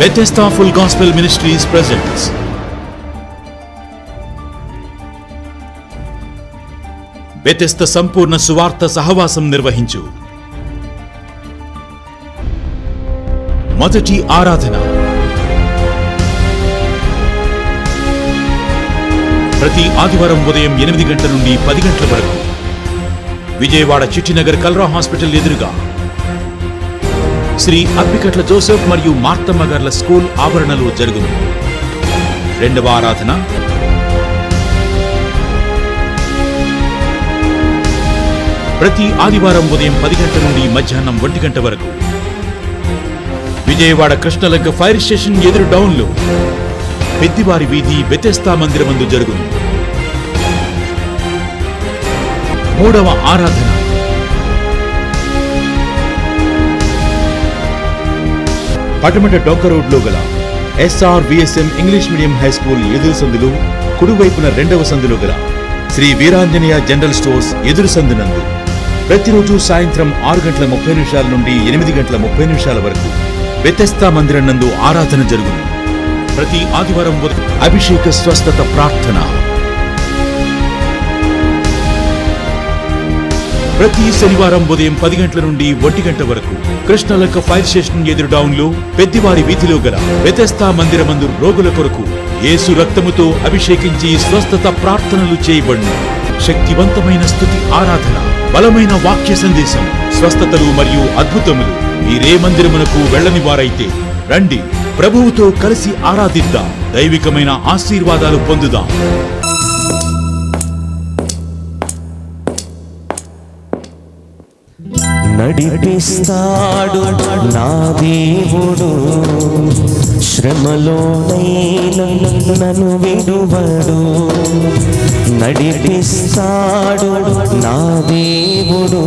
Bethesda Full Gospel Ministries presents Bethesda సంపూర్ణ సువార్త సహవాసం నిర్వహించు మొదటి ఆరాధన ప్రతి ఆదివారం ఉదయం ఎనిమిది గంటల నుండి పది గంటల వరకు విజయవాడ చిట్టినగర్ కల్రా హాస్పిటల్ ఎదురుగా శ్రీ అప్పికట్ల జోసెఫ్ మరియు మార్తమ్మ గార్ల స్కూల్ ఆవరణలో జరుగును రెండవ ఆరాధన ప్రతి ఆదివారం ఉదయం పది గంటల నుండి మధ్యాహ్నం ఒంటి గంట వరకు విజయవాడ కృష్ణలంక ఫైర్ స్టేషన్ ఎదురు డౌన్లో పెద్దివారి వీధి బెతెస్తా మందిరమందు జరుగును మూడవ ఆరాధన పటమట డొంక రోడ్లో గల SR VSM English medium high school ఎదురు సందులు కుడివైపున రెండవ సందులో గల శ్రీ వీరాంజనేయ జనరల్ స్టోర్స్ ఎదురు సందునందు ప్రతిరోజు సాయంత్రం ఆరు గంటల ముప్పై నిమిషాల నుండి ఎనిమిది గంటల ముప్పై నిమిషాల వరకు వ్యతస్థా మందిరం నందు ఆరాధన జరుగును ప్రతి ఆదివారం ఉదయం అభిషేక స్వస్థత ప్రార్థన ప్రతి శనివారం ఉదయం పది గంటల నుండి ఒంటి గంట వరకు కృష్ణలక్క ఫైర్ స్టేషన్ ఎదురు డౌన్ లో పెద్దివారి వీధిలో గల వ్యతస్థా మందిరమందు రోగుల కొరకు యేసు రక్తముతో అభిషేకించి స్వస్థత ప్రార్థనలు చేయబడును శక్తివంతమైన స్థుతి ఆరాధన బలమైన వాక్య సందేశం స్వస్థతలు మరియు అద్భుతములు మీరే మందిరమునకు వెళ్ళని వారైతే రండి ప్రభువుతో కలిసి ఆరాధిద్దాం దైవికమైన ఆశీర్వాదాలు పొందుదాం నడిపిస్తాడు నా దేవుడు శ్రమలోనైనా నన్ను విడువడు నడిపిస్తాడు నా దేవుడు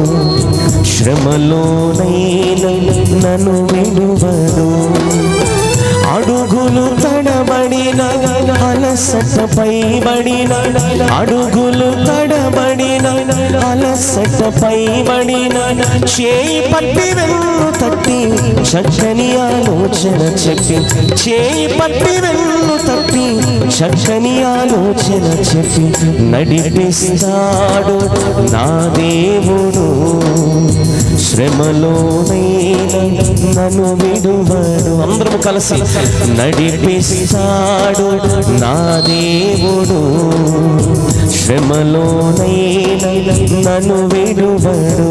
శ్రమలోనైనా నన్ను విడువడు అడుగులు తడబడిన అలసటపై బడిన అడుగులు తడబడిన అలసటపై బడిన చేయి పట్టి వెన్ను తట్టి చక్కని ఆలోచన చెప్పి చేయి పట్టి వెన్ను తట్టి చక్కని ఆలోచన చెప్పి నడిపిస్తాడు నా దేవుడు శ్రమలోనైనా నన్ను విడువడు అందరము కలిసి నడిపిస్తాడు నా దేవుడు శ్రమలోనైనా నన్ను విడువడు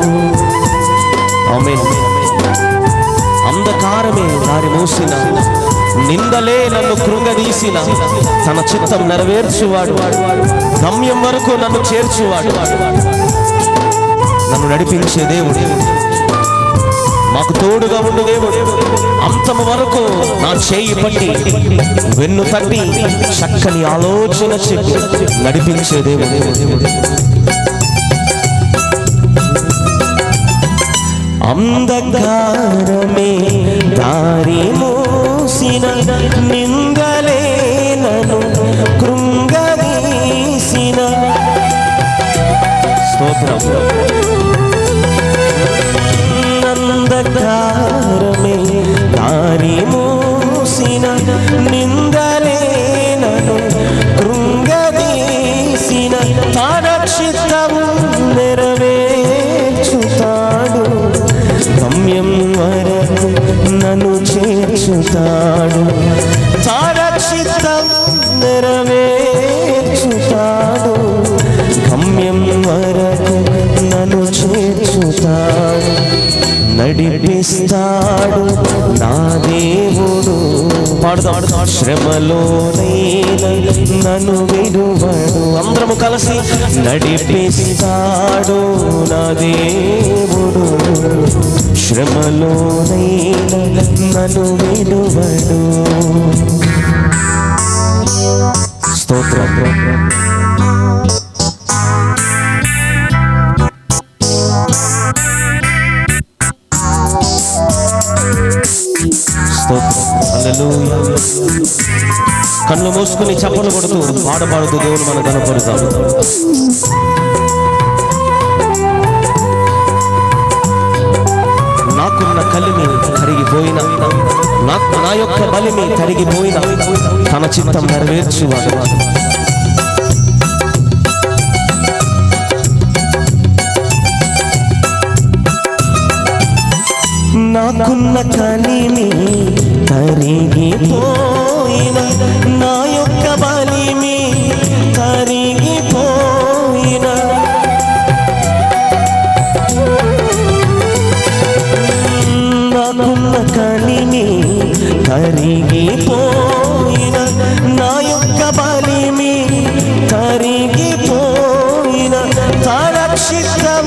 ఆమేన్ అంధకారమే దారి మూసిన నిందలే నన్ను కృంగదీసిన తన చిత్తం నెరవేర్చువాడు గమ్యం వరకు నన్ను చేర్చువాడు నన్ను నడిపించే దేవుడు మాకు తోడుగా ఉండు దేవుడు అంతము వరకు నా చేయి పట్టి వెన్ను తట్టి చక్కని ఆలోచన చెప్పి నడిపించే దేవుడు అంధకారమే దారి మూసిన నిందలే నన్ను కృంగదీసిన స్తోత్రం నందకారమే దారి మూసిన నిందలే నన్ను కృంగదీసిన తన చిత్తం నెరవేర్చుతాడు గమ్యం వరకు నన్ను చేర్చుతాడు తన చిత్తం నెరవేర్చుతాడు గమ్యం వరకు నన్ను చేర్చుతాడు నడిపిస్తాడు నా దేవుడు పాడుతాడు శ్రమలోనైనా నన్ను విడువడు అందరము కలిసి నడిపిస్తాడు నా దేవుడు శ్రమలోనైనా నన్ను విడువడు స్తోత్రం స్తోత్రం హల్లెలూయా కళ్ళు మూసుకుని చప్పలు కొడుతూ పాట పాడుతూ దేవుని మనం కనపడతాం నాకున్న కలిమి కరిగిపోయిన నా నా యొక్క బలిని కరిగిపోయిన తన చిత్తం నెరవేర్చువాడు నాకున్న కలిమి కరిగిపోయిన నా యొక్క బలిమి కరిగిపోయిన నాకున్న కలిమి కరిగిపోయిన నా యొక్క బలిమి కరిగిపోయిన తారక్షితం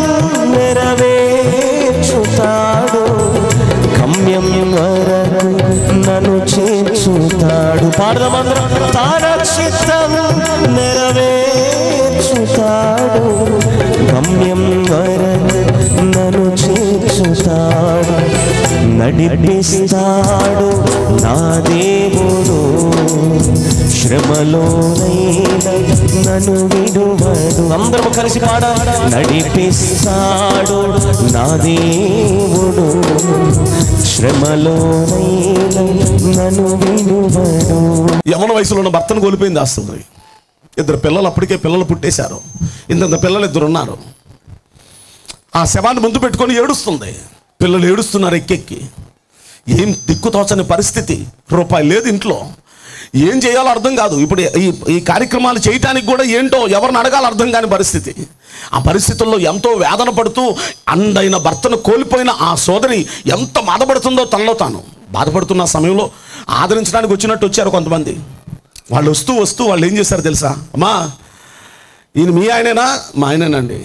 నెరవేర్చుతాడు గమ్యం వరకు నన్ను చేర్చుతాడు పాడదామందరం తారక్షితం నెరవేర్చుతాడు గమ్యం వరకు నన్ను చేర్చుతాడు నడిపిస్తాడు నా దేవుడు శ్రమలోనైనా నన్ను విడువడు అందరం కలిసి పాడ నడిపిస్తాడు నా దేవుడు శ్రమలోనైనా నన్ను విడువడు యవన వయసులో ఉన్న భర్తను కోల్పోయింది ఆ స్త్రీ ఇద్దరు పిల్లలు అప్పటికే పిల్లలు పుట్టేశారు ఇంత పిల్లలు ఇద్దరు ఉన్నారు ఆ శవాన్ని ముందు పెట్టుకొని ఏడుస్తుంది పిల్లలు ఏడుస్తున్నారు ఎక్కెక్కి ఏం దిక్కు తోచని పరిస్థితి రూపాయి లేదు ఇంట్లో ఏం చేయాలో అర్థం కాదు ఇప్పుడు ఈ ఈ కార్యక్రమాలు చేయటానికి కూడా ఏంటో ఎవరిని అడగాలో అర్థం కాని పరిస్థితి ఆ పరిస్థితుల్లో ఎంతో వేదన పడుతూ అండైన భర్తను కోల్పోయిన ఆ సోదరి ఎంత బాధపడుతుందో తనలో తాను బాధపడుతున్న సమయంలో ఆదరించడానికి వచ్చినట్టు వచ్చారు కొంతమంది వాళ్ళు వస్తూ వస్తూ వాళ్ళు ఏం చేశారు తెలుసా అమ్మా ఈయన మీ ఆయనేనా మా ఆయనేనండి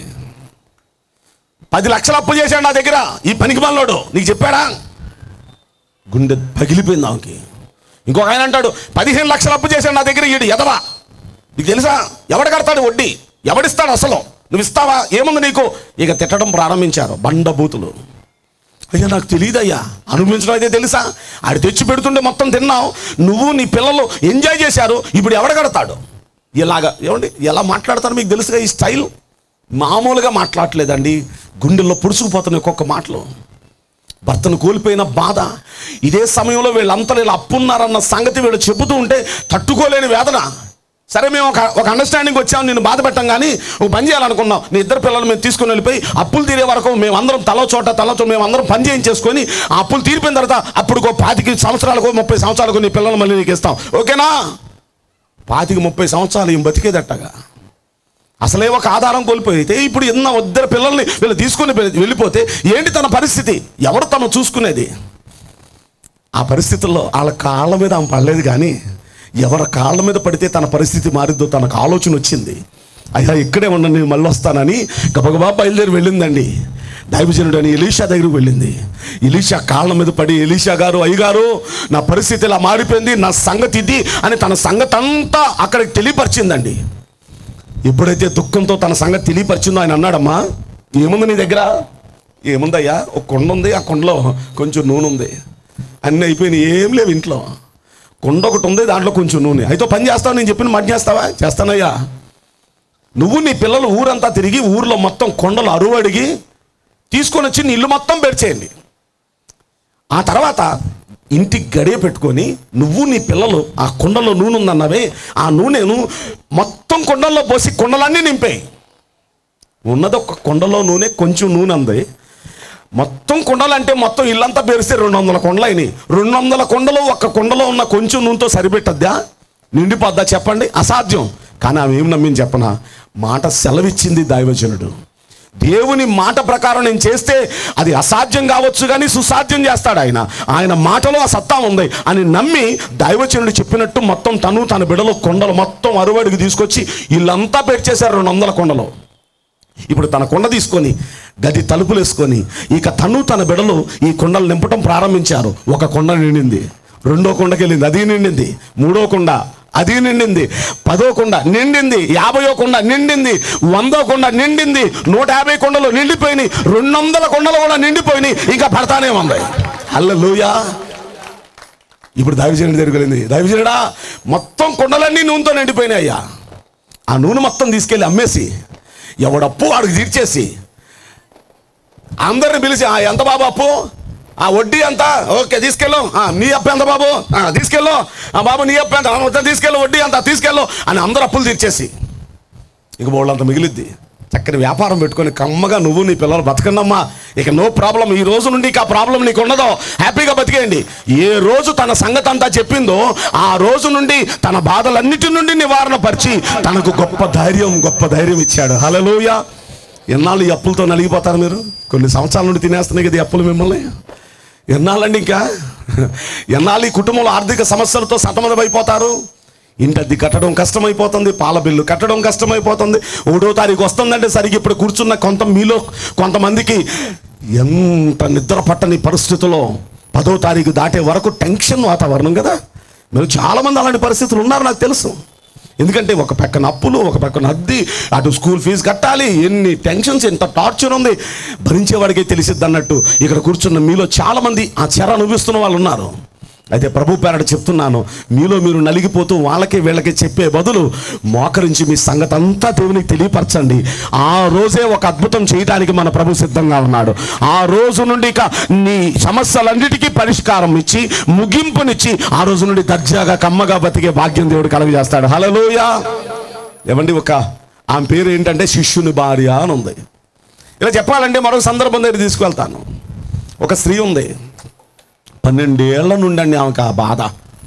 పది లక్షలు అప్పు చేశాడు నా దగ్గర ఈ పనికి మనలోడు నీకు చెప్పాడా గుండె పగిలిపోయింది ఆమెకి ఇంకొక ఆయన అంటాడు పదిహేను లక్షలు అప్పు చేశాడు నా దగ్గర ఈడు ఎదవా నీకు తెలుసా ఎవడు కడతాడు వడ్డీ ఎవడిస్తాడు అసలు నువ్వు ఇస్తావా ఏముంది నీకు ఇక తిట్టడం ప్రారంభించారు బండబూతులు అయ్యా నాకు తెలియదయ్యా అనుభవించడం అయితే తెలుసా ఆడు తెచ్చి పెడుతుంటే మొత్తం తిన్నావు నువ్వు నీ పిల్లలు ఎంజాయ్ చేశారు ఇప్పుడు ఎవడ కడతాడు ఇలాగా ఏమండి ఎలా మాట్లాడతారు మీకు తెలుసుగా ఈ స్టైల్ మామూలుగా మాట్లాడలేదండి గుండెల్లో పుడుచుకుపోతున్నాయి ఒక్కొక్క మాటలు భర్తను కోల్పోయిన బాధ ఇదే సమయంలో వీళ్ళంతా ఇలా అప్పున్నారన్న సంగతి వీళ్ళు చెబుతూ ఉంటే తట్టుకోలేని వేదన సరే మేము ఒక ఒక అండర్స్టాండింగ్ వచ్చాము నేను బాధ పెట్టం కానీ ఒక పని చేయాలనుకున్నాం నీ ఇద్దరు పిల్లలు మేము తీసుకుని వెళ్ళిపోయి అప్పులు తీరే వరకు మేము అందరం తలో చోట తలో చోట మేము అందరం పని చేయించేసుకొని ఆ అప్పులు తీరిపోయిన తర్వాత అప్పుడు పాతికి సంవత్సరాలకు ముప్పై సంవత్సరాలకు నీ పిల్లలు మళ్ళీ నీకు ఇస్తాం ఓకేనా పాతికి ముప్పై సంవత్సరాలు ఏం బతికేదట్టగా అసలే ఒక ఆధారం కోల్పోయితే ఇప్పుడు ఎన్న ఇద్దరు పిల్లల్ని వీళ్ళు తీసుకుని వెళ్ళిపోతే ఏంటి తన పరిస్థితి ఎవరు తను చూసుకునేది ఆ పరిస్థితుల్లో వాళ్ళ కాళ్ళ మీద ఆమె పడలేదు కానీ ఎవరి కాళ్ళ మీద పడితే తన పరిస్థితి మారిద్దో తనకు ఆలోచన వచ్చింది అయ్యా ఇక్కడే ఉండండి నేను మళ్ళీ వస్తానని గబగబా బయలుదేరి వెళ్ళిందండి దైవజనుడు అని ఎలీషా దగ్గరికి వెళ్ళింది ఎలీషా కాళ్ళ మీద పడి ఎలీషా గారు అయ్యగారు నా పరిస్థితి ఇలా మారిపోయింది నా సంగతి ఇది అని తన సంగతి అంతా అక్కడికి తెలియపరిచిందండి ఎప్పుడైతే దుఃఖంతో తన సంగతి తెలియపరిచిందో ఆయన అన్నాడమ్మా ఏముంది నీ దగ్గర ఏముందయ్యా ఒక కొండ ఉంది ఆ కొండలో కొంచెం నూనె ఉంది అన్నీ అయిపోయినాయి ఏం లేవు ఇంట్లో కొండ ఒకటి ఉంది దాంట్లో కొంచెం నూనె అయితే పని చేస్తావు నేను చెప్పిన మాట చేస్తావా చేస్తానయ్యా నువ్వు నీ పిల్లలు ఊరంతా తిరిగి ఊర్లో మొత్తం కొండలు అరువు అడిగి తీసుకొని వచ్చి నీ ఇల్లు మొత్తం పెడిచేయండి ఆ తర్వాత ఇంటికి గడియ పెట్టుకొని నువ్వు నీ పిల్లలు ఆ కుండలో నూనె ఉందన్నవే ఆ నూనెను మొత్తం కుండల్లో పోసి కుండలన్నీ నింపేయి ఉన్నది ఒక కుండలో నూనె కొంచెం నూనె ఉంది మొత్తం కుండలు అంటే మొత్తం ఇల్లంతా పేరిస్తే రెండు వందల కుండలు అయినాయి రెండు వందల కుండలు ఒక్క కుండలో ఉన్న కొంచెం నూనెతో సరిపెట్టద్దా నిండిపోద్దా చెప్పండి అసాధ్యం కానీ ఆమె ఏం నమ్మింది చెప్పనా మాట సెలవిచ్చింది దైవజనుడు దేవుని మాట ప్రకారం నేను చేస్తే అది అసాధ్యం కావచ్చు కానీ సుసాధ్యం చేస్తాడు ఆయన ఆయన మాటలో ఆ సత్తా ఉంది అని నమ్మి దైవచనుడు చెప్పినట్టు మొత్తం తను తన బిడలో కొండలు మొత్తం అరువడికి తీసుకొచ్చి ఇల్లంతా పెట్టేశారు రెండు వందల కొండలు ఇప్పుడు తన కొండ తీసుకొని గది తలుపులు వేసుకొని ఇక తను తన బిడలు ఈ కొండలు నింపటం ప్రారంభించారు ఒక కొండ నిండింది రెండో కొండకి వెళ్ళింది అది నిండింది మూడో కొండ అది నిండింది పదో కొండ నిండింది యాభయో కొండ నిండింది వందో కొండ నిండింది నూట యాభై కొండలు నిండిపోయినాయి రెండు వందల కొండలు కూడా నిండిపోయినాయి ఇంకా పడతానే ఉంది హల్లెలూయా ఇప్పుడు దైవజనుడి దగ్గరికి వెళ్ళింది దైవజనుడా మొత్తం కొండలన్నీ నూనెతో నిండిపోయినాయి అయ్యా ఆ నూనె మొత్తం తీసుకెళ్ళి అమ్మేసి ఎవడప్పు వాడికి తీర్చేసి అందరిని పిలిచి "ఆ, ఎంత బాబు అప్పు ఆ వడ్డీ అంతా ఓకే తీసుకెళ్ళు ఆ, నీ అప్పు ఎంత బాబు ఆ, తీసుకెళ్ళు ఆ బాబు నీ అప్పు ఎంత ఆ, మొత్తం తీసుకెళ్ళు వడ్డీ అంతా తీసుకెళ్ళు అని అందరూ అప్పులు తీర్చేసి ఇక వాళ్ళంత మిగిలిద్ది చక్కని వ్యాపారం పెట్టుకొని కమ్మగా నువ్వు నీ పిల్లలు బతకండమ్మా ఇక నో ప్రాబ్లం ఈ రోజు నుండి ఇక ఆ ప్రాబ్లం నీకు ఉండదు హ్యాపీగా బతికేయండి ఏ రోజు తన సంగతి అంతా చెప్పిందో ఆ రోజు నుండి తన బాధలన్నిటి నుండి నివారణ పరిచి తనకు గొప్ప ధైర్యం గొప్ప ధైర్యం ఇచ్చాడు హలలోయ ఎన్నాళ్ళు ఈ అప్పులతో నలిగిపోతారు మీరు కొన్ని సంవత్సరాల నుండి తినేస్తున్నాయి కదా ఈ అప్పులు మిమ్మల్ని ఎన్నాళ్ళండి ఇంకా ఎన్నాళ్ళు ఈ కుటుంబంలో ఆర్థిక సమస్యలతో సతమతమైపోతారు ఇంటద్ది కట్టడం కష్టమైపోతుంది పాల బిల్లు కట్టడం కష్టమైపోతుంది ఒకటో తారీఖు వస్తుందంటే సరిగ్గా ఇప్పుడు కూర్చున్న కొంత మీలో కొంతమందికి ఎంత నిద్ర పట్టని పరిస్థితుల్లో పదో తారీఖు దాటే వరకు టెన్షన్ వాతావరణం కదా మీరు చాలామంది అలాంటి పరిస్థితులు ఉన్నారు నాకు తెలుసు ఎందుకంటే ఒక పక్కన అప్పులు ఒక పక్కన అద్దె అటు స్కూల్ ఫీజు కట్టాలి ఎన్ని టెన్షన్స్ ఎంత టార్చర్ ఉంది భరించేవాడికే తెలిసిద్ది అన్నట్టు ఇక్కడ కూర్చున్న మీలో చాలామంది ఆ చెర అనుభవిస్తున్న వాళ్ళు ఉన్నారు అయితే ప్రభు పేరట చెప్తున్నాను మీలో మీరు నలిగిపోతూ వాళ్ళకి వీళ్ళకి చెప్పే బదులు మోకరించి మీ సంగతి అంతా దేవునికి తెలియపరచండి ఆ రోజే ఒక అద్భుతం చేయడానికి మన ప్రభు సిద్ధంగా ఉన్నాడు ఆ రోజు నుండి ఇక నీ సమస్యలన్నిటికీ పరిష్కారం ఇచ్చి ముగింపునిచ్చి ఆ రోజు నుండి దర్జాగా కమ్మగా బతికే భాగ్యం దేవుడు కలగజేస్తాడు హలోయ ఏమండి ఒక ఆమె పేరు ఏంటంటే శిష్యుని భార్య అని ఉంది ఇలా చెప్పాలంటే మరొక సందర్భం దగ్గర తీసుకువెళ్తాను ఒక స్త్రీ ఉంది పన్నెండేళ్ల నుండి అండి ఆమెకు ఆ బాధ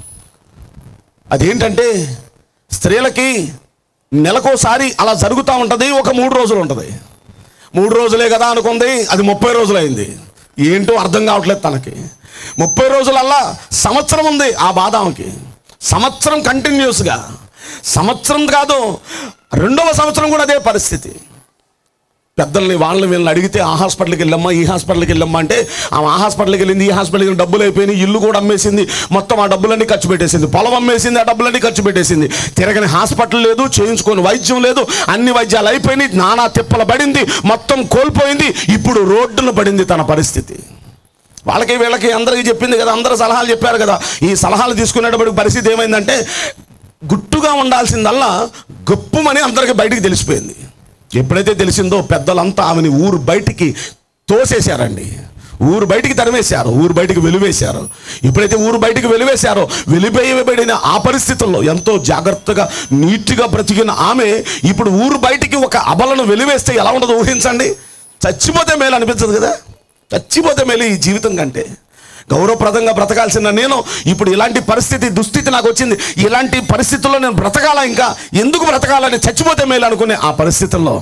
అదేంటంటే స్త్రీలకి నెలకోసారి అలా జరుగుతూ ఉంటుంది ఒక మూడు రోజులు ఉంటుంది మూడు రోజులే కదా అనుకుంది అది ముప్పై రోజులు అయింది ఏంటో అర్థం కావట్లేదు తనకి ముప్పై రోజులల్లా సంవత్సరం ఉంది ఆ బాధ ఆమెకి సంవత్సరం కంటిన్యూస్గా సంవత్సరం కాదు రెండవ సంవత్సరం కూడా అదే పరిస్థితి పెద్దల్ని వాళ్ళని వీళ్ళని అడిగితే ఆ హాస్పిటల్కి వెళ్ళమ్మా ఈ హాస్పిటల్కి వెళ్ళమ్మా అంటే ఆమె ఆ హాస్పిటల్కి వెళ్ళింది ఈ హాస్పిటల్కి వెళ్ళి డబ్బులు అయిపోయినాయి ఇల్లు కూడా అమ్మేసింది మొత్తం ఆ డబ్బులన్నీ ఖర్చు పెట్టేసింది పొలం అమ్మేసింది ఆ డబ్బులన్నీ ఖర్చు పెట్టేసింది తిరగని హాస్పిటల్ లేదు చేయించుకొని వైద్యం లేదు అన్ని వైద్యాలు అయిపోయినాయి నానా తిప్పలు పడింది మొత్తం కోల్పోయింది ఇప్పుడు రోడ్డున పడింది తన పరిస్థితి వాళ్ళకి వీళ్ళకి అందరికీ చెప్పింది కదా అందరూ సలహాలు చెప్పారు కదా ఈ సలహాలు తీసుకునేటప్పుడు పరిస్థితి ఏమైందంటే గుట్టుగా ఉండాల్సిందల్లా గొప్పమని అందరికీ బయటికి తెలిసిపోయింది ఎప్పుడైతే తెలిసిందో పెద్దలంతా ఆమెని ఊరు బయటికి తోసేశారండి ఊరు బయటికి తరిమేశారు ఊరు బయటికి వెలివేశారు ఎప్పుడైతే ఊరు బయటికి వెలివేశారో వెలివేయబడిన ఆ పరిస్థితుల్లో ఎంతో జాగ్రత్తగా నీట్గా బ్రతికిన ఆమె ఇప్పుడు ఊరు బయటికి ఒక అబలను వెలివేస్తే ఎలా ఉండదో ఊహించండి చచ్చిపోతే మేలు అనిపించదు కదా చచ్చిపోతే మేలు ఈ జీవితం కంటే గౌరవప్రదంగా బ్రతకాల్సిన నేను ఇప్పుడు ఇలాంటి పరిస్థితి దుస్థితి నాకు వచ్చింది ఇలాంటి పరిస్థితుల్లో నేను బ్రతకాలా ఇంకా ఎందుకు బ్రతకాలని చచ్చిపోతే మేలు అనుకునే ఆ పరిస్థితుల్లో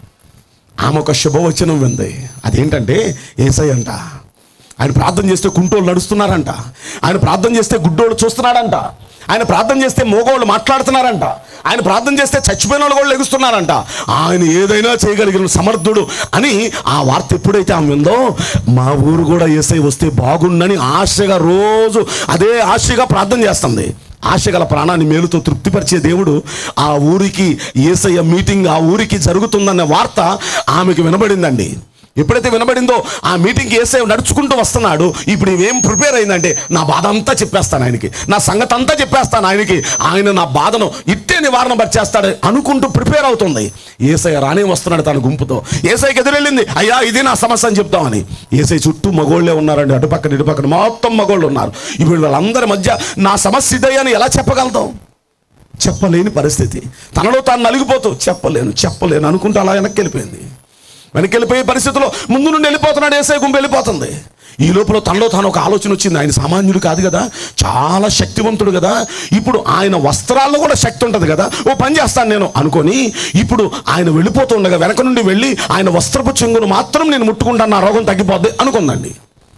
ఆమె ఒక శుభవచనం వింది అదేంటంటే ఏసై అంట ఆయన ప్రార్థన చేస్తే కుంటోళ్ళు నడుస్తున్నారంట ఆయన ప్రార్థన చేస్తే గుడ్డోళ్ళు చూస్తున్నాడంట ఆయన ప్రార్థన చేస్తే మోగోళ్ళు మాట్లాడుతున్నారంట ఆయన ప్రార్థన చేస్తే చచ్చిపోయిన వాళ్ళు కూడా లెగుస్తున్నారంట ఆయన ఏదైనా చేయగలిగిన సమర్థుడు అని ఆ వార్త ఎప్పుడైతే ఆమె విందో మా ఊరు కూడా ఏసై వస్తే బాగుండని ఆశగా రోజు అదే ఆశగా ప్రార్థన చేస్తుంది ఆశ గల ప్రాణాన్ని మేలుతో తృప్తిపరిచే దేవుడు ఆ ఊరికి ఏసయ్య మీటింగ్ ఆ ఊరికి జరుగుతుందన్న వార్త ఆమెకి వినబడిందండి ఎప్పుడైతే వినబడిందో ఆ మీటింగ్కి ఏసై నడుచుకుంటూ వస్తున్నాడు ఇప్పుడు ఇవేం ప్రిపేర్ అయిందంటే నా బాధ అంతా చెప్పేస్తాను ఆయనకి నా సంగతి అంతా చెప్పేస్తాను ఆయనకి ఆయన నా బాధను ఇట్టే నివారణ పరిచేస్తాడు అనుకుంటూ ప్రిపేర్ అవుతుంది ఏసై రానే వస్తున్నాడు తన గుంపుతో ఏసైకి ఎదురెళ్ళింది అయ్యా ఇది నా సమస్య అని చెప్తామని ఏసై చుట్టూ మగోళ్ళే ఉన్నారండి అటుపక్కన ఇటుపక్కన మొత్తం మగోళ్ళు ఉన్నారు ఇప్పుడు వాళ్ళందరి మధ్య నా సమస్య ఇదే అని ఎలా చెప్పగలుగుతాం చెప్పలేని పరిస్థితి తనలో తాను నలిగిపోతూ చెప్పలేను చెప్పలేను అనుకుంటూ అలా వెనక్కి వెళ్ళిపోయింది వెనక్కి వెళ్ళిపోయే పరిస్థితిలో ముందు నుండి వెళ్ళిపోతున్నాడు ఏసై గుంపు వెళ్ళిపోతుంది ఈ లోపల తనలో తాను ఒక ఆలోచన వచ్చింది ఆయన సామాన్యుడు కాదు కదా చాలా శక్తివంతుడు కదా ఇప్పుడు ఆయన వస్త్రాల్లో కూడా శక్తి ఉంటుంది కదా ఓ పని చేస్తాను నేను అనుకొని ఇప్పుడు ఆయన వెళ్ళిపోతుండగా వెనక నుండి వెళ్ళి ఆయన వస్త్రపు చెంగును మాత్రం నేను ముట్టుకుంటాను నా రోగం తగ్గిపోద్ది అనుకుందండి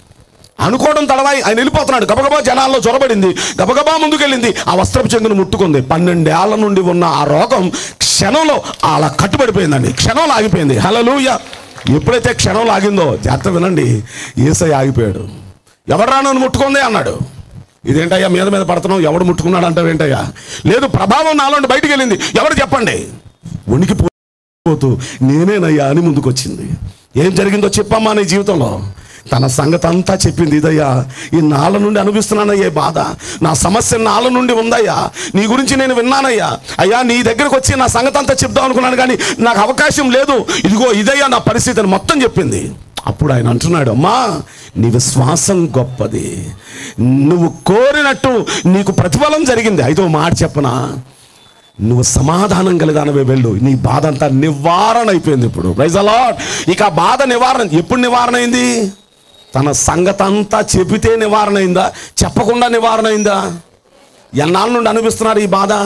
అనుకోవడం తడవాయి ఆయన వెళ్ళిపోతున్నాడు గబగబా జనాల్లో చొరబడింది గబగబా ముందుకెళ్ళింది ఆ వస్త్రపు చెంగును ముట్టుకుంది పన్నెండేళ్ల నుండి ఉన్న ఆ రోగం క్షణంలో అలా కట్టుబడిపోయిందండి క్షణంలో ఆగిపోయింది హలలుయ ఎప్పుడైతే క్షణంలో ఆగిందో జాగ్రత్త వినండి ఏసై ఆగిపోయాడు ఎవడరా నన్ను ముట్టుకుంది అన్నాడు ఇదేంటయ్యా మీద మీద పడుతున్నావు ఎవడు ముట్టుకున్నాడు అంటావు ఏంటయ్యా లేదు ప్రభావం నాలో బయటికి వెళ్ళింది ఎవరు చెప్పండి ఉనికిపో పోతూ నేనేనయ్యా అని ముందుకొచ్చింది ఏం జరిగిందో చెప్పమ్మా నీ జీవితంలో తన సంగతి అంతా చెప్పింది ఇదయ్యా ఈ నాళ్ళ నుండి అనుభవిస్తున్నానయ్యా ఈ బాధ నా సమస్య నాళ్ళ నుండి ఉందయ్యా నీ గురించి నేను విన్నానయ్యా అయ్యా నీ దగ్గరకు వచ్చి నా సంగతి అంతా చెప్దాం అనుకున్నాను కానీ నాకు అవకాశం లేదు ఇదిగో ఇదయ్యా నా పరిస్థితి అని మొత్తం చెప్పింది అప్పుడు ఆయన అంటున్నాడు అమ్మా నీ విశ్వాసం గొప్పది నువ్వు కోరినట్టు నీకు ప్రతిఫలం జరిగింది అయితే ఓ మాట చెప్పనా నువ్వు సమాధానం కలిగానవే వెళ్ళు నీ బాధ అంతా నివారణ అయిపోయింది ఇప్పుడు ప్రైజ్ అలాట్ ఇక ఆ బాధ నివారణ ఎప్పుడు నివారణ అయింది తన సంగతి అంతా చెబితే నివారణ అయిందా చెప్పకుండా నివారణ అయిందా ఎన్నాళ్ళ నుండి అనిపిస్తున్నారు ఈ బాధ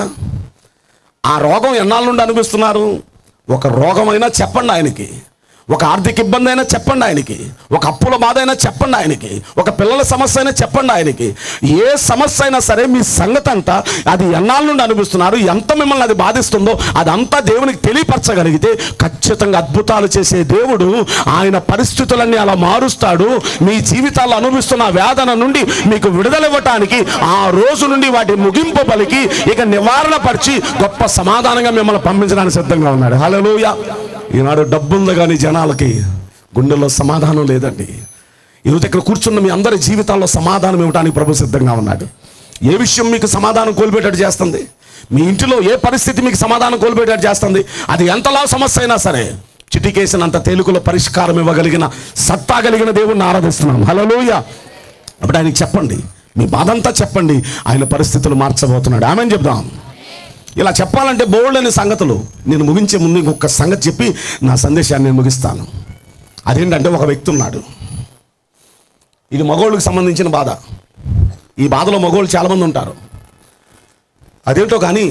ఆ రోగం ఎన్నాళ్ళ నుండి అనిపిస్తున్నారు ఒక రోగమైనా చెప్పండి ఆయనకి ఒక ఆర్థిక ఇబ్బంది అయినా చెప్పండి ఆయనకి ఒక అప్పుల బాధ అయినా చెప్పండి ఆయనకి ఒక పిల్లల సమస్య అయినా చెప్పండి ఆయనకి ఏ సమస్య అయినా సరే మీ సంగతి అంతా అది ఎన్నాళ్ళ నుండి అనిపిస్తున్నారు ఎంత మిమ్మల్ని అది బాధిస్తుందో అదంతా దేవునికి తెలియపరచగలిగితే ఖచ్చితంగా అద్భుతాలు చేసే దేవుడు ఆయన పరిస్థితులన్నీ అలా మారుస్తాడు మీ జీవితాల్లో అనుభవిస్తున్న వేదన నుండి మీకు విడుదల ఇవ్వటానికి ఆ రోజు నుండి వాటి ముగింపు పలికి ఇక నివారణ పరిచి గొప్ప సమాధానంగా మిమ్మల్ని పంపించడానికి సిద్ధంగా ఉన్నాడు హలోయ ఈనాడు డబ్బు ఉంది కానీ జనాలకి గుండెల్లో సమాధానం లేదండి ఈరోజు ఇక్కడ కూర్చున్న మీ అందరి జీవితాల్లో సమాధానం ఇవ్వడానికి ప్రభు సిద్ధంగా ఉన్నాడు ఏ విషయం మీకు సమాధానం కోల్పోయేటట్టు చేస్తుంది మీ ఇంటిలో ఏ పరిస్థితి మీకు సమాధానం కోల్పోయేటట్టు చేస్తుంది అది ఎంతలా సమస్య అయినా సరే చిటికేసినంత తేలికలో పరిష్కారం ఇవ్వగలిగిన సత్తా కలిగిన దేవుణ్ణి ఆరాధిస్తున్నాం హలోయ అప్పుడు ఆయనకి చెప్పండి మీ బాధంతా చెప్పండి ఆయన పరిస్థితులు మార్చబోతున్నాడు ఆమెను చెప్దాం ఇలా చెప్పాలంటే బోల్డ్ అనే సంగతులు నేను ముగించే ముందు ఇంకొక సంగతి చెప్పి నా సందేశాన్ని నేను ముగిస్తాను అదేంటంటే ఒక వ్యక్తి ఉన్నాడు ఇది మగోళ్ళకి సంబంధించిన బాధ ఈ బాధలో మగోళ్ళు చాలామంది ఉంటారు అదేంటో కానీ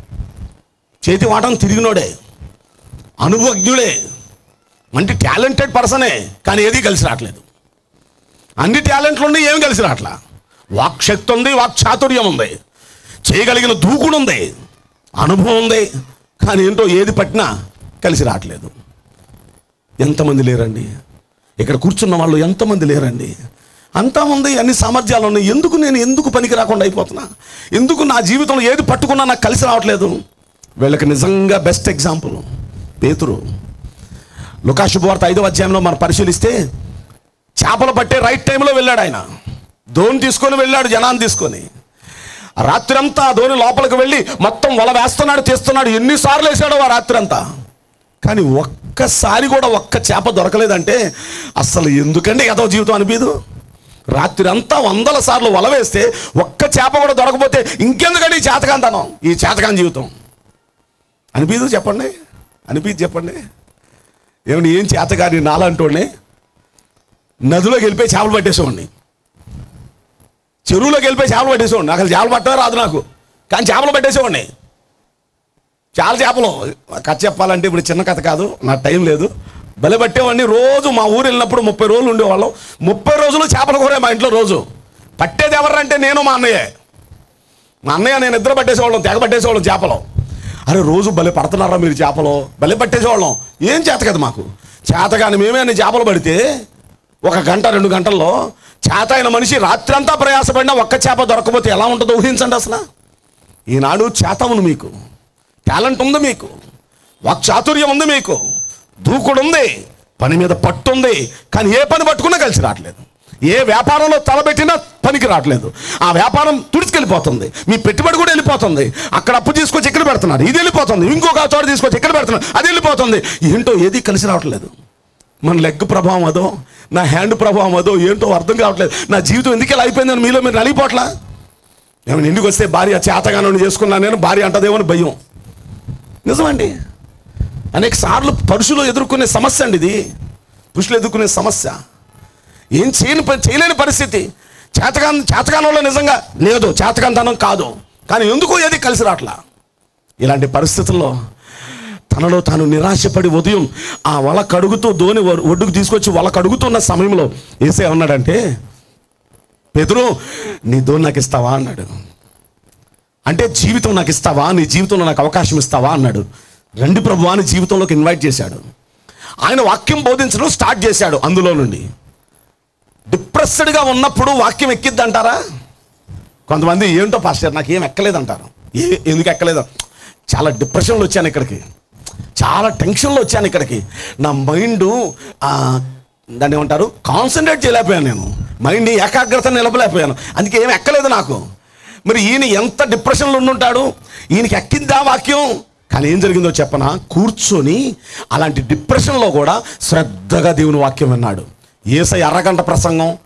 చేతి వాటం తిరిగినోడే అనుభవజ్ఞుడే మంచి టాలెంటెడ్ పర్సనే కానీ ఏది కలిసి రావట్లేదు అన్ని టాలెంట్లు ఉండి ఏమి కలిసి రావట్లా వాక్ శక్తి ఉంది వాక్ చాతుర్యం ఉంది చేయగలిగిన దూకుడు ఉంది అనుభవం ఉంది కానీ ఏంటో ఏది పట్టినా కలిసి రావట్లేదు ఎంతమంది లేరండి ఇక్కడ కూర్చున్న వాళ్ళు ఎంతమంది లేరండి అంతమంది అన్ని సామర్థ్యాలు ఉన్నాయి ఎందుకు నేను ఎందుకు పనికి రాకుండా అయిపోతున్నా ఎందుకు నా జీవితంలో ఏది పట్టుకున్నా నాకు కలిసి రావట్లేదు వీళ్ళకి నిజంగా బెస్ట్ ఎగ్జాంపుల్ పేతురు లుకాశుభవార్త ఐదవ అధ్యాయంలో మనం పరిశీలిస్తే చేపలు పట్టే రైట్ టైంలో వెళ్ళాడు ఆయన ధోని తీసుకొని వెళ్ళాడు జనాన్ని తీసుకొని రాత్రంతా ఆ ధోని లోపలికి వెళ్ళి మొత్తం వల వేస్తున్నాడు తీస్తున్నాడు ఎన్నిసార్లు వేసాడో ఆ రాత్రంతా కానీ ఒక్కసారి కూడా ఒక్క చేప దొరకలేదంటే అసలు ఎందుకండి ఏదో జీవితం అనిపించదు రాత్రి అంతా వందల సార్లు వల వేస్తే ఒక్క చేప కూడా దొరకపోతే ఇంకెందుకండి ఈ చేతకాంతనం ఈ చేతకాని జీవితం అనిపించదు చెప్పండి అనిపించదు చెప్పండి ఏమండి ఏం చేతగాని నాలంటోడిని నదిలోకి వెళ్ళిపోయి చేపలు పట్టేసేవాడిని చెరువులోకి వెళ్ళిపోయి చేపలు పట్టేసేవాడిని అసలు చేపలు పట్టడం రాదు నాకు కానీ చేపలు పట్టేసేవాడిని చాలా చేపలు కథ చెప్పాలంటే ఇప్పుడు చిన్న కథ కాదు నా టైం లేదు బలి పట్టేవాడిని రోజు మా ఊరు వెళ్ళినప్పుడు ముప్పై రోజులు ఉండేవాళ్ళం ముప్పై రోజులు చేపల కూరే మా ఇంట్లో రోజు పట్టేది ఎవరంటే నేను మా అన్నయ్య మా అన్నయ్య నేను ఇద్దరు పట్టేసేవాళ్ళం తెగ పట్టేసేవాళ్ళం చేపలు అరే రోజు బలి పడుతున్నారా మీరు చేపలు బలి పట్టేసేవాళ్ళం ఏం చేత కదా మాకు చేత కానీ మేమే అన్ని చేపలు పడితే ఒక గంట రెండు గంటల్లో చేత అయిన మనిషి రాత్రంతా ప్రయాసపడినా ఒక్క చేప దొరకకపోతే ఎలా ఉంటుందో ఊహించండి అసలు ఈనాడు చేతమును మీకు టాలెంట్ ఉంది మీకు వాక్చాతుర్యం ఉంది మీకు దూకుడు ఉంది పని మీద పట్టు ఉంది కానీ ఏ పని పట్టుకున్నా కలిసి రావట్లేదు ఏ వ్యాపారంలో తలబెట్టినా పనికి రావట్లేదు ఆ వ్యాపారం తుడిచుకెళ్ళిపోతుంది మీ పెట్టుబడి కూడా వెళ్ళిపోతుంది అక్కడ అప్పు తీసుకొచ్చి ఇక్కడ పెడుతున్నారు ఇది వెళ్ళిపోతుంది ఇంకొక చోట తీసుకొచ్చి ఇక్కడ పెడుతున్నారు అది వెళ్ళిపోతుంది ఏంటో ఏది కలిసి రావట్లేదు మన లెగ్ ప్రభావం అదో నా హ్యాండ్ ప్రభావం అదో ఏంటో అర్థం కావట్లేదు నా జీవితం ఎందుకు ఇలా అయిపోయిందని మీలో మీరు నలిగిపోట్లా ఏమైనా ఇంటికి వస్తే భార్య చేతగానని చేసుకున్నా నేను భార్య అంటదేమో అని భయం నిజమండి అనేక సార్లు పురుషులు ఎదుర్కొనే సమస్య అండి ఇది పురుషులు ఎదుర్కొనే సమస్య ఏం చేయని ప- చేయలేని పరిస్థితి చేతకాన్ చేతకానంలో నిజంగా లేదు చేతకాంతనం కాదు కానీ ఎందుకో ఏది కలిసి రావట్లా ఇలాంటి పరిస్థితుల్లో తనలో తాను నిరాశపడి ఉదయం ఆ వల కడుగుతూ ధోని ఒ- ఒడ్డుకు తీసుకొచ్చి వల కడుగుతున్న సమయంలో ఏసే అన్నాడంటే పెదురు నీ ధోని నాకు ఇస్తావా అన్నాడు అంటే జీవితం నాకు ఇస్తావా నీ జీవితంలో నాకు అవకాశం ఇస్తావా అన్నాడు రండి ప్రభు అని జీవితంలోకి ఇన్వైట్ చేశాడు ఆయన వాక్యం బోధించడం స్టార్ట్ చేశాడు అందులో నుండి డిప్రెస్డ్గా ఉన్నప్పుడు వాక్యం ఎక్కిద్దంటారా కొంతమంది ఏంటో పాస్టర్ నాకు ఏం ఎక్కలేదంటారు ఏ ఎందుకు ఎక్కలేదు చాలా డిప్రెషన్లో వచ్చాను ఇక్కడికి చాలా టెన్షన్లో వచ్చాను ఇక్కడికి నా మైండ్ దాన్ని ఏమంటారు కాన్సన్ట్రేట్ చేయలేకపోయాను నేను మైండ్ ఏకాగ్రత నిలపలేకపోయాను అందుకే ఏం ఎక్కలేదు నాకు మరి ఈయన ఎంత డిప్రెషన్లో ఉండుంటాడు ఈయనకి ఎక్కిందా వాక్యం కానీ ఏం జరిగిందో చెప్పనా కూర్చొని అలాంటి డిప్రెషన్లో కూడా శ్రద్ధగా దేవుని వాక్యం విన్నాడు ఏసై అరగంట ప్రసంగం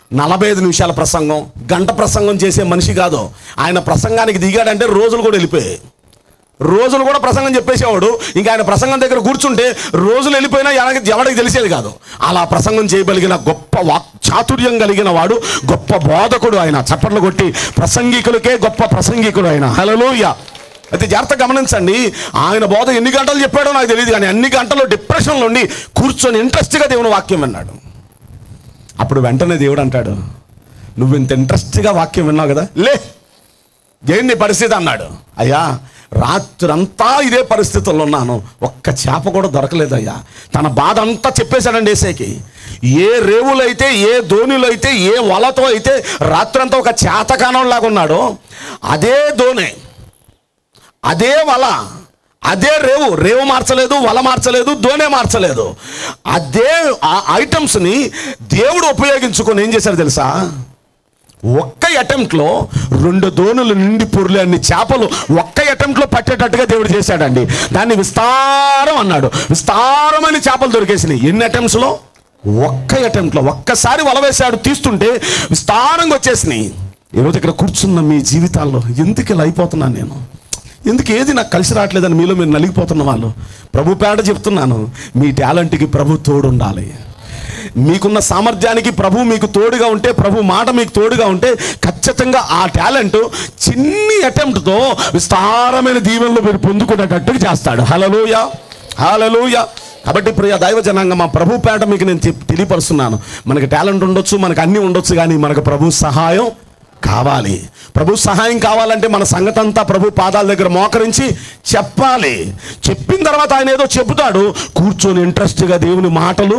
నలభై ఐదు నిమిషాల ప్రసంగం గంట ప్రసంగం చేసే మనిషి కాదు ఆయన ప్రసంగానికి దిగాడంటే రోజులు కూడా వెళ్ళిపోయాయి రోజులు కూడా ప్రసంగం చెప్పేసేవాడు ఇంకా ఆయన ప్రసంగం దగ్గర కూర్చుంటే రోజులు వెళ్ళిపోయినా ఎవరికి ఎవరికి తెలిసేది కాదు అలా ప్రసంగం చేయగలిగిన గొప్ప వాక్ చాతుర్యం కలిగిన వాడు గొప్ప బోధకుడు ఆయన చప్పట్లు కొట్టి ప్రసంగికులకే గొప్ప ప్రసంగికుడు ఆయన హలోయ అయితే జాగ్రత్త గమనించండి ఆయన బోధ ఎన్ని గంటలు చెప్పాడో నాకు తెలియదు కానీ అన్ని గంటలు డిప్రెషన్లో ఉండి కూర్చొని ఇంట్రెస్ట్గా దేవుని వాక్యం విన్నాడు అప్పుడు వెంటనే దేవుడు అంటాడు నువ్వు ఇంత ఇంట్రెస్ట్గా వాక్యం విన్నావు కదా లే ఏంటి నీ పరిస్థితి అన్నాడు అయ్యా రాత్రంతా ఇదే పరిస్థితుల్లో ఉన్నాను ఒక్క చేప కూడా దొరకలేదయ్యా తన బాధ అంతా చెప్పేశాడండి ఏసేకి ఏ రేవులైతే ఏ దోణిలో అయితే ఏ వలతో అయితే రాత్రంతా ఒక చేతకానం లాగా ఉన్నాడో అదే దోణి అదే వల అదే రేవు రేవు మార్చలేదు వల మార్చలేదు దోనే మార్చలేదు అదే ఆ ఐటమ్స్ని దేవుడు ఉపయోగించుకొని ఏం చేశాడు తెలుసా ఒక్క అటెంప్ట్లో రెండు దోణులు నిండి పొర్లే అన్ని చేపలు ఒక్క అటెంప్ట్లో పట్టేటట్టుగా దేవుడు చేశాడండి దాన్ని విస్తారం అన్నాడు విస్తారమైన చేపలు దొరికేసినాయి ఎన్ని అటెంప్ట్స్లో ఒక్క అటెంప్ట్లో ఒక్కసారి వల వేశాడు తీస్తుంటే విస్తారంగా వచ్చేసినాయి ఈరోజు ఇక్కడ కూర్చున్న మీ జీవితాల్లో ఎందుకు ఇలా అయిపోతున్నాను నేను ఎందుకు ఏది నాకు కలిసి రావట్లేదని మీలో మీరు నలిగిపోతున్న వాళ్ళు ప్రభు పేడ చెప్తున్నాను మీ టాలెంట్కి ప్రభు తోడు ఉండాలి మీకున్న సామర్థ్యానికి ప్రభు మీకు తోడుగా ఉంటే ప్రభు మాట మీకు తోడుగా ఉంటే ఖచ్చితంగా ఆ టాలెంట్ చిన్ని అటెంప్ట్తో విస్తారమైన దీవెనలు మీరు పొందుకునేటట్టుగా చేస్తాడు హలలోయ హలలోయ కాబట్టి ప్రియ దైవ జనాంగం మా ప్రభు పేట మీకు నేను చెప్- తెలియపరుస్తున్నాను మనకి టాలెంట్ ఉండొచ్చు మనకు అన్నీ ఉండొచ్చు కానీ మనకు ప్రభు సహాయం కావాలి ప్రభు సహాయం కావాలంటే మన సంగతి అంతా ప్రభు పాదాల దగ్గర మోకరించి చెప్పాలి చెప్పిన తర్వాత ఆయన ఏదో చెబుతాడు కూర్చొని ఇంట్రెస్ట్గా దేవుని మాటలు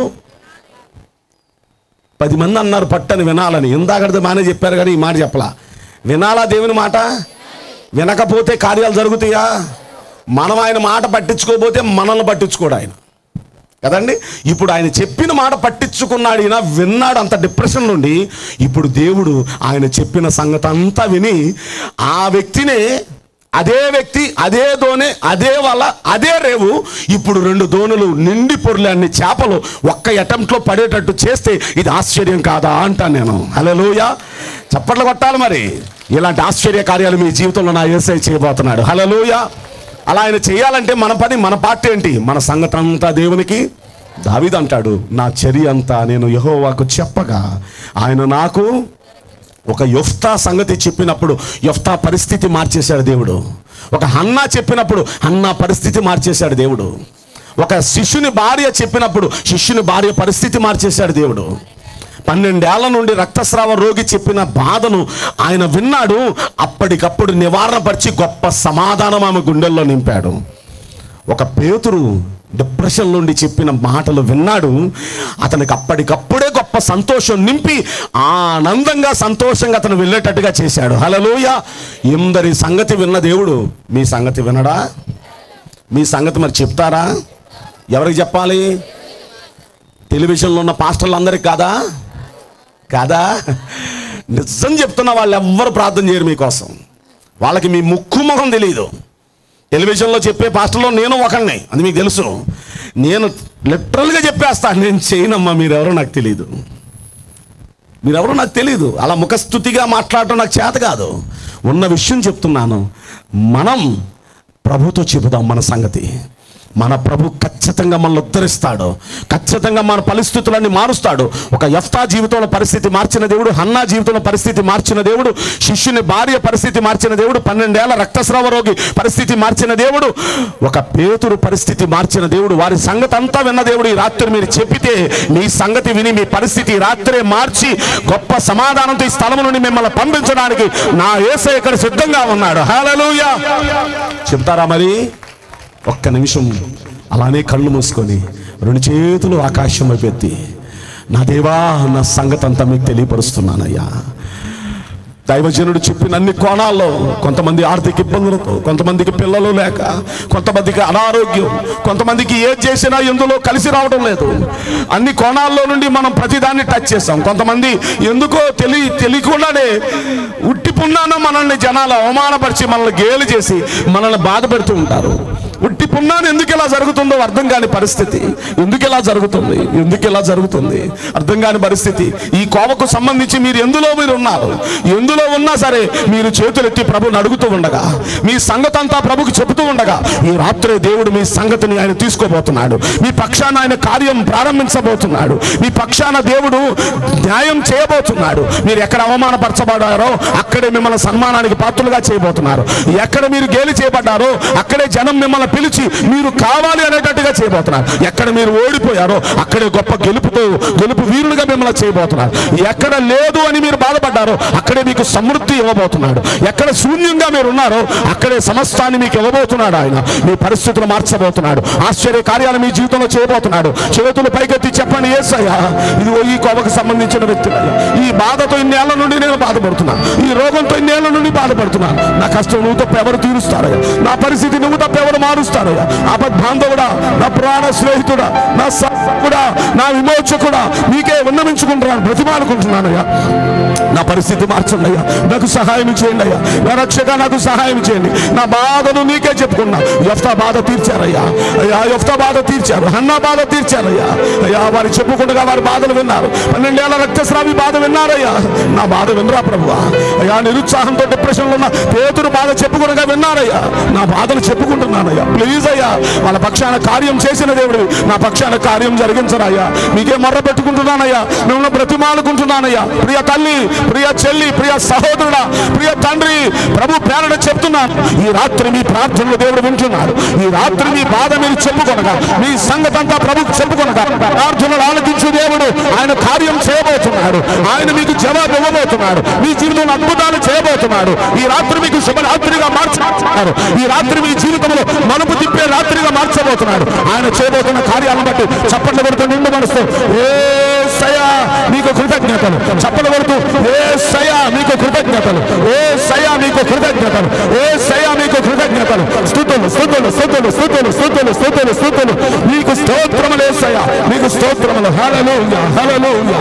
పది మంది అన్నారు పట్టని వినాలని ఇందాకడితే బాగానే చెప్పారు కానీ ఈ మాట చెప్పలా వినాలా దేవుని మాట వినకపోతే కార్యాలు జరుగుతాయా మనం ఆయన మాట పట్టించుకోకపోతే మనల్ని పట్టించుకోడు ఆయన కదండి ఇప్పుడు ఆయన చెప్పిన మాట పట్టించుకున్నాడు ఈయన విన్నాడు అంత డిప్రెషన్ నుండి ఇప్పుడు దేవుడు ఆయన చెప్పిన సంగతి అంతా విని ఆ వ్యక్తినే అదే వ్యక్తి అదే దోణి అదే వల అదే రేవు ఇప్పుడు రెండు దోణులు నిండి పొర్లే అన్ని చేపలు ఒక్క అటెంప్ట్లో పడేటట్టు చేస్తే ఇది ఆశ్చర్యం కాదా అంటాను నేను హలోయ చప్పట్లు కొట్టాలి మరి ఇలాంటి ఆశ్చర్య కార్యాలు మీ జీవితంలో నా ఏసై చేయబోతున్నాడు హలోయ అలా ఆయన చేయాలంటే మన పని మన పార్టీ ఏంటి మన సంగతి అంతా దేవునికి దావిది అంటాడు నా చర్య అంతా నేను యహోవాకు చెప్పగా ఆయన నాకు ఒక యొఫ్తా సంగతి చెప్పినప్పుడు యొఫ్తా పరిస్థితి మార్చేశాడు దేవుడు ఒక హన్నా చెప్పినప్పుడు హన్నా పరిస్థితి మార్చేశాడు దేవుడు ఒక శిష్యుని భార్య చెప్పినప్పుడు శిష్యుని భార్య పరిస్థితి మార్చేశాడు దేవుడు పన్నెండేళ్ల నుండి రక్తస్రావ రోగి చెప్పిన బాధను ఆయన విన్నాడు అప్పటికప్పుడు నివారణపరిచి గొప్ప సమాధానం ఆమె గుండెల్లో నింపాడు ఒక పేతురు డిప్రెషన్ నుండి చెప్పిన మాటలు విన్నాడు అతనికి అప్పటికప్పుడే గొప్ప సంతోషం నింపి ఆనందంగా సంతోషంగా అతను వెళ్ళేటట్టుగా చేశాడు హలలోయ ఎందరి సంగతి విన్న దేవుడు మీ సంగతి వినడా మీ సంగతి మరి చెప్తారా ఎవరికి చెప్పాలి టెలివిజన్లో ఉన్న పాస్టర్లందరికీ కాదా కాదా నిజం చెప్తున్న వాళ్ళు ఎవ్వరు ప్రార్థన చేయరు మీకోసం వాళ్ళకి మీ ముక్కు ముఖం తెలియదు టెలివిజన్లో చెప్పే పాస్టర్లో నేను ఒకడిని అది మీకు తెలుసు నేను లిటరల్గా చెప్పేస్తాను నేను చేయనమ్మా మీరెవరో నాకు తెలియదు మీరెవరో నాకు తెలియదు అలా ముఖస్థుతిగా మాట్లాడటం నాకు చేత కాదు ఉన్న విషయం చెప్తున్నాను మనం ప్రభుతో చెబుదాం మన సంగతి మన ప్రభు ఖచ్చితంగా మనల్ని ఉద్ధరిస్తాడు ఖచ్చితంగా మన పరిస్థితులన్నీ మారుస్తాడు ఒక యఫ్తా జీవితంలో పరిస్థితి మార్చిన దేవుడు హన్నా జీవితంలో పరిస్థితి మార్చిన దేవుడు శిష్యుని భార్య పరిస్థితి మార్చిన దేవుడు పన్నెండేళ్ల రక్తస్రావ రోగి పరిస్థితి మార్చిన దేవుడు ఒక పేతురు పరిస్థితి మార్చిన దేవుడు వారి సంగతి అంతా విన్న దేవుడు ఈ రాత్రి మీరు చెప్పితే మీ సంగతి విని మీ పరిస్థితి ఈ రాత్రే మార్చి గొప్ప సమాధానంతో ఈ స్థలం నుండి మిమ్మల్ని పంపించడానికి నా ఏసై ఇక్కడ సిద్ధంగా ఉన్నాడు హల్లెలూయా చెప్తారా మరి ఒక్క నిమిషం అలానే కళ్ళు మూసుకొని రెండు చేతులు ఆకాశం వైపు ఎత్తి నా దేవా నా సంగతి అంతా మీకు తెలియపరుస్తున్నానయ్యా దైవజనుడు చెప్పిన అన్ని కోణాల్లో కొంతమంది ఆర్థిక ఇబ్బందులతో కొంతమందికి పిల్లలు లేక కొంతమందికి అనారోగ్యం కొంతమందికి ఏది చేసినా ఎందులో కలిసి రావడం లేదు అన్ని కోణాల్లో నుండి మనం ప్రతిదాన్ని టచ్ చేస్తాం కొంతమంది ఎందుకో తెలి తెలియకుండానే ఉట్టి పున్నాన మనల్ని జనాలు అవమానపరిచి మనల్ని గేలు చేసి మనల్ని బాధ పెడుతూ ఉంటారు ఉట్టి పున్నాను ఎందుకు ఇలా జరుగుతుందో అర్థం కాని పరిస్థితి ఎందుకు ఇలా జరుగుతుంది ఎందుకు ఇలా జరుగుతుంది అర్థం కాని పరిస్థితి ఈ కోవకు సంబంధించి మీరు ఎందులో మీరు ఉన్నారు ఎందులో ఉన్నా సరే మీరు చేతులెత్తి ప్రభుని అడుగుతూ ఉండగా మీ సంగతి అంతా ప్రభుకి చెబుతూ ఉండగా ఈ రాత్రి దేవుడు మీ సంగతిని ఆయన తీసుకోబోతున్నాడు మీ పక్షాన ఆయన కార్యం ప్రారంభించబోతున్నాడు మీ పక్షాన దేవుడు న్యాయం చేయబోతున్నాడు మీరు ఎక్కడ అవమానపరచబడారో అక్కడే మిమ్మల్ని సన్మానానికి పాత్రలుగా చేయబోతున్నారు ఎక్కడ మీరు గేలి చేయబడ్డారో అక్కడే జనం మిమ్మల్ని పిలిచి మీరు కావాలి అనేటట్టుగా చేయబోతున్నారు ఎక్కడ మీరు ఓడిపోయారో అక్కడే గొప్ప గెలుపుతో గెలుపు వీరులుగా మిమ్మల్ని చేయబోతున్నారు ఎక్కడ లేదు అని మీరు బాధపడ్డారో అక్కడే మీకు సమృద్ధి ఇవ్వబోతున్నాడు ఎక్కడ శూన్యంగా మీరు ఉన్నారో అక్కడే సమస్తాన్ని మీకు ఇవ్వబోతున్నాడు ఆయన మీ పరిస్థితులు మార్చబోతున్నాడు ఆశ్చర్య కార్యాలు మీ జీవితంలో చేయబోతున్నాడు చేతులు పైకెత్తి చెప్పండి ఏసయ్యా ఇదిగో ఈ కోవకు సంబంధించిన వ్యక్తులయ్యా ఈ బాధతో ఇన్నేళ్ల నుండి నేను బాధపడుతున్నాను ఈ రోగంతో ఇన్నేళ్ల నుండి బాధపడుతున్నాను నా కష్టం నువ్వు తప్ప ఎవరు తీరుస్తారయ్యా నా పరిస్థితి నువ్వు తప్ప ఎవరు మారుస్తారయ్యా ఆపద్ బాంధవుడా నా ప్రాణ స్నేహితుడా నా కూడా నా విమోచకుడా నీకే విన్నమించుకుంటున్నాను బ్రతిమాలుకుంటున్నానయ్యా నా పరిస్థితి మార్చండి అయ్యా నాకు సహాయం చేయండి అయ్యా నా రక్షక నాకు సహాయం చేయండి నా బాధను నీకే చెప్పుకున్నా యఫ్తా బాధ తీర్చారయ్యా అయ్యా యఫ్తా బాధ తీర్చారు హన్నా బాధ తీర్చారయ్యా అయ్యా వారు చెప్పుకుండగా వారి బాధలు విన్నారు పన్నెండేళ్ల రక్తస్రావి బాధ విన్నారయ్యా నా బాధ వినరా ప్రభువా అయ్యా నిరుత్సాహంతో డిప్రెషన్లో ఉన్న పేతురు బాధ చెప్పుకునగా విన్నారయ్యా నా బాధలు చెప్పుకుంటున్నానయ్యా ప్లీజ్ అయ్యా వాళ్ళ పక్షాన కార్యం చేసిన దేవుడు నా పక్షాన కార్యం జరిగించరయ్యా మీకే మొర్ర పెట్టుకుంటున్నానయ్యా మిమ్మల్ని బ్రతిమాలుకుంటున్నానయ్యా ప్రియ తల్లి ప్రియ చెల్లి ప్రియ సహోదరుడా ప్రియ తండ్రి ప్రభు ప్రేరణ చెప్తున్నాను ఈ రాత్రి మీ ప్రార్థనలు దేవుడు వింటున్నాడు ఈ రాత్రి మీ బాధ మీరు చెప్పుకొనగా మీ సంగతంతా ప్రభుకు చెప్పుకొనగా ప్రార్థనలు ఆలకించు దేవుడు ఆయన కార్యం చేయబోతున్నాడు ఆయన మీకు జవాబు ఇవ్వబోతున్నాడు మీ జీవితంలో అద్భుతాలు చేయబోతున్నాడు ఈ రాత్రి మీకు శుభరాత్రిగా మార్చబోతున్నారు ఈ రాత్రి మీ జీవితంలో మలుపు తిప్పే రాత్రిగా మార్చబోతున్నాడు ఆయన చేయబోతున్న కార్యాలను బట్టి చప్పట్లు కొడుతూ నిండు మనసు ఏ సయా మీకు కృతజ్ఞతలు చప్పట్లు కొడుతూ ఏ సయా మీకు కృతజ్ఞతలు ఏ సయా మీకు కృతజ్ఞతలు ఏ సయా మీకు కృతజ్ఞతలు స్థుతులు స్థుతులు స్థుతులు స్థుతులు స్థుతులు స్థుతులు స్థుతులు మీకు స్తోత్రములు ఏసయ్యా మీకు స్తోత్రములు హల్లెలూయా హల్లెలూయా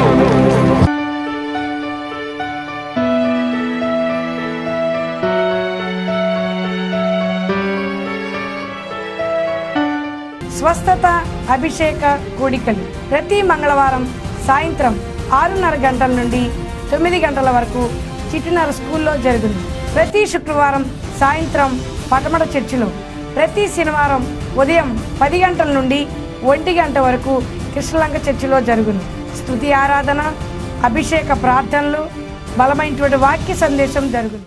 స్వస్థత అభిషేక కూడికలు ప్రతి మంగళవారం సాయంత్రం ఆరున్నర గంటల నుండి తొమ్మిది గంటల వరకు చిట్టినర స్కూల్లో జరుగును ప్రతి శుక్రవారం సాయంత్రం పటమట చర్చిలో ప్రతి శనివారం ఉదయం పది గంటల నుండి ఒంటి గంట వరకు కృష్ణలంక చర్చిలో జరుగును స్తుతి ఆరాధన అభిషేక ప్రార్థనలు బలమైనటువంటి వాక్య సందేశం జరుగును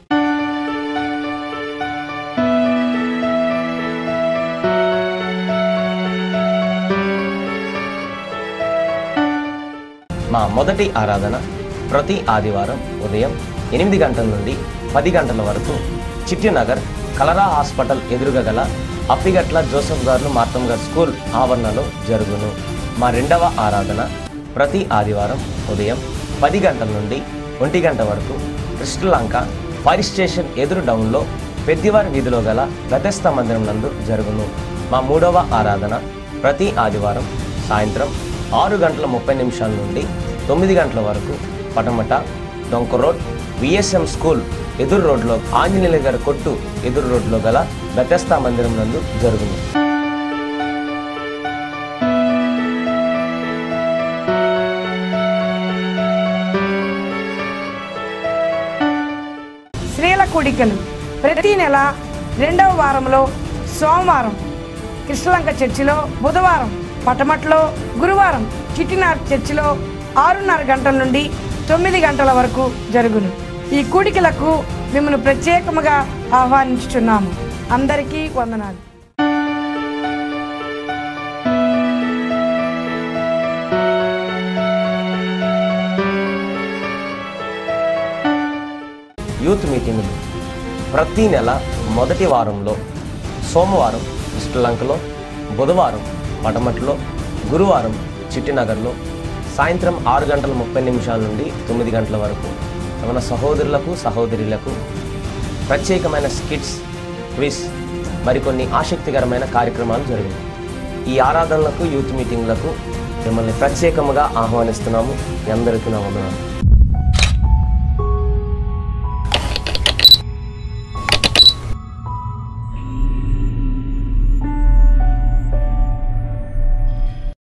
మా మొదటి ఆరాధన ప్రతి ఆదివారం ఉదయం ఎనిమిది గంటల నుండి పది గంటల వరకు చిట్టినగర్ కలరా హాస్పిటల్ ఎదురుగా గల అప్పిగట్ల జోసఫ్ గారు మార్తమ్ గారు స్కూల్ ఆవరణలో జరుగును మా రెండవ ఆరాధన ప్రతి ఆదివారం ఉదయం పది గంటల నుండి ఒంటి గంట వరకు కృష్ణలంక ఫైర్ స్టేషన్ ఎదురు డౌన్లో పెద్దివారి వీధిలో గల గతస్థ మందిరం నందు జరుగును మా మూడవ ఆరాధన ప్రతి ఆదివారం సాయంత్రం ఆరు గంటల ముప్పై నిమిషాల నుండి తొమ్మిది గంటల వరకు పటమట డొంక రోడ్ విఎస్ఎం స్కూల్ ఎదురు రోడ్లో ఆంజనేయుల గారి కొట్టు ఎదురు రోడ్లో గల బెతస్తా మందిరం నందు జరుగును స్త్రీల కూడికలు ప్రతి నెల రెండవ వారంలో సోమవారం కృష్ణలంక చర్చిలో బుధవారం పటమట్లో గురువారం చిట్టినార్ చర్చిలో ఆరున్నర గంటల నుండి తొమ్మిది గంటల వరకు జరుగును ఈ కూడికలకు మిమ్మల్ని ప్రత్యేకముగా ఆహ్వానించుచున్నాము అందరికీ వందనాలు యూత్ మీటింగులు ప్రతి నెల మొదటి వారంలో సోమవారం శ్రీలంకలో బుధవారం పటమట్లో గురువారం చిట్టినగర్లో సాయంత్రం ఆరు గంటల ముప్పై నిమిషాల నుండి తొమ్మిది గంటల వరకు మన సహోదరులకు సహోదరులకు ప్రత్యేకమైన స్కిట్స్ క్విజ్ మరికొన్ని ఆసక్తికరమైన కార్యక్రమాలు జరిగాయి ఈ ఆరాధనలకు యూత్ మీటింగ్లకు మిమ్మల్ని ప్రత్యేకముగా ఆహ్వానిస్తున్నాము మీ అందరికీ నా వందనాలు